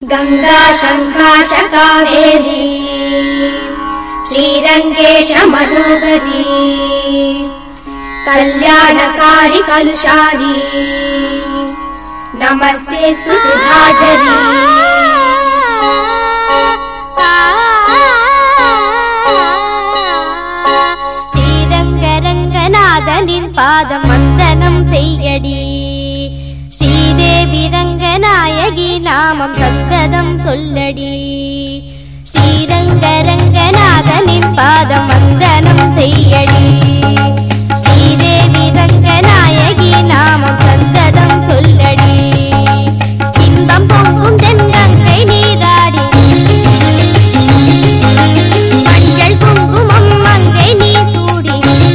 गङ्गा शङ्काश कावेरी श्रीरङ्गेश मनोहरी कल्याणकारि कलुषारी नमस्तेऽस्तु सुधाजरी ஸ்ரீரங்கரங்கநாதனின் பாதம் வந்தனம் செய்யடி ஸ்ரீதேவி ரங்கநாயகி நாமம் சந்ததம் சொல்லடி ஸ்ரீரங்கரங்கநாதனின் பாதம் வந்தனம் செய்யடி ஸ்ரீதேவி ரங்கநாயகி நாமம் சந்ததம் சொல்லடி இன்பம் பொங்கும் தென்கங்கை நீராடி மஞ்சள் குங்குமம் மங்கை நீ சூடி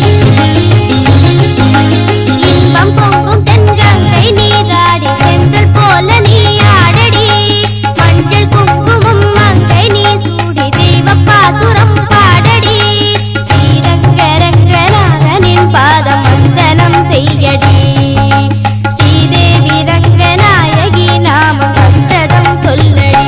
இன்பம் பொங்கும் தென்கங்கை நீராடி சென்றல் போல நீ ஆடடி மஞ்சள் குங்குமம் மங்கை நீ சூடி தெய்வ பாசுரம் பாடடி ஸ்ரீரங்கரங்கநாதனின் பாதம் வந்தனம் செய்யடி ஸ்ரீதேவி ரங்கநாயகி நாமம் வந்ததம் சொல்லடி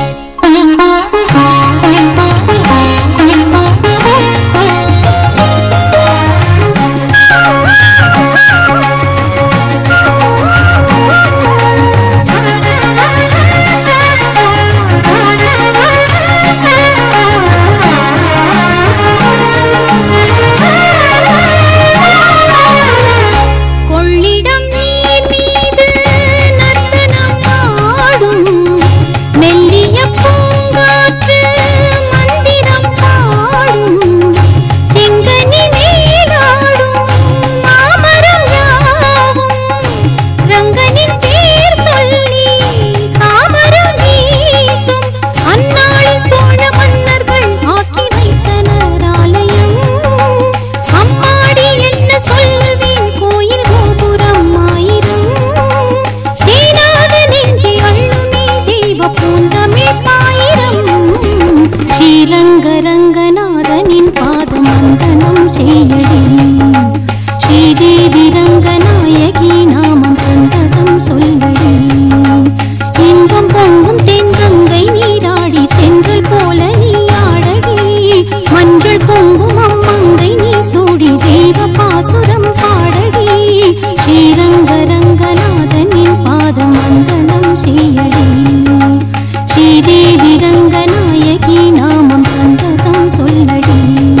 கொள்ளிடம் நீர் மீது நர்த்தனம் ஆடும் மெல்லிய பூங்காற்று மந்திரம் பாடும் செங்கனி நீராடும் மாமரம் யாவும் ரங்கனின் பேர் சொல்லி சாமரம் வீசும் அந்நாளில் சோழ மன்னர்கள் ஆக்கி வைத்தனர் ஆலயம் அம்மாடி என்ன சொல்வேன் கோயில் கோபுரம் ஆயிரம் ஸ்ரீநாத நெஞ்சி அள்ளுமே தெய்வ பூந்தமிழ் பாயிரம் ஸ்ரீரங்க ரங்கநாதனின் பாதம் வந்தனம் செய்யடி ஸ்ரீதேவி ரங்கநாயகி நாமம் சந்ததம் சொல்லடி இன்பம் பொங்கும் தென்கங்கை நீராடி தென்றல் போல நீ ஆடடி மஞ்சள் குங்குமம் மங்கை நீ சூடி தெய்வ பாசுரம் பாடடி ஸ்ரீரங்க ரங்கநாதனின் பாதம் வந்தனம் செய்யடி ஸ்ரீதேவி ரங்கநாயகி நாமம் சந்ததம் சொல்லடி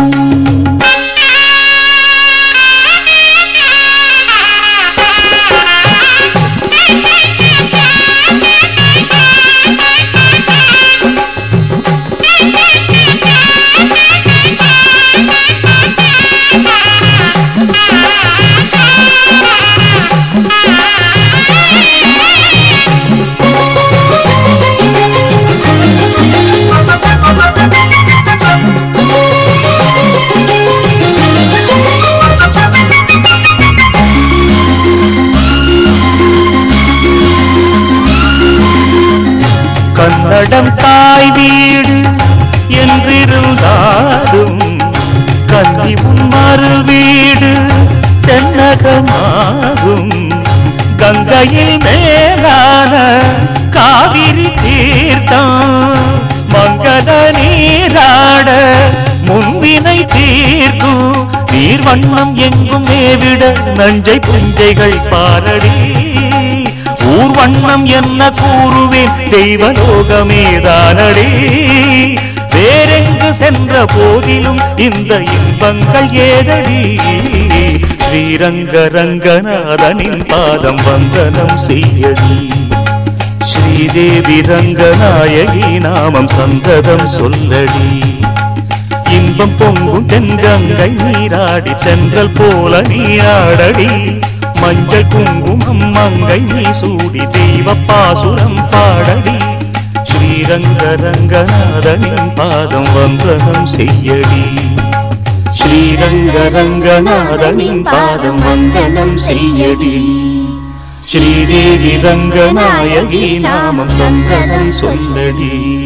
கன்னடம் தாய் வீடு என்றிருந்தாலும் கல்வி உன் மறு வீடு தென்னகமாகும் கங்கையில் மேலான காவிரி தீர்த்தம் மங்கள நீராட முன்வினை தீர்க்கும் நீர் வண்ணம் எங்கும் மேவிட நஞ்சை புஞ்சைகள் பாரடி ஊர் வண்ணம் என்ன கூறுவேன் தெய்வலோகமேதானடி வேறெங்கு சென்ற போதிலும் இந்த இன்பங்கள் ஏதடி ஸ்ரீரங்க ரங்கநாதனின் பாதம் வந்தனம் செய்யடி ஸ்ரீதேவி ரங்கநாயகி நாமம் சந்ததம் சொல்லடி இன்பம் பொங்கும் தென்கங்கை நீராடி சென்றல் போல நீராடடி மஞ்சள் குங்குமம் மங்கை நீ சூடி தெய்வ பாசுரம் பாடடி ஸ்ரீரங்க ரங்கநாதனின் பாதம் வந்தனம் செய்யடி ஸ்ரீரங்க ரங்கநாதனின் பாதம் வந்தனம் செய்யடி ஸ்ரீதேவி ரங்கநாயகி நாமம் சந்தனம் சொல்லடி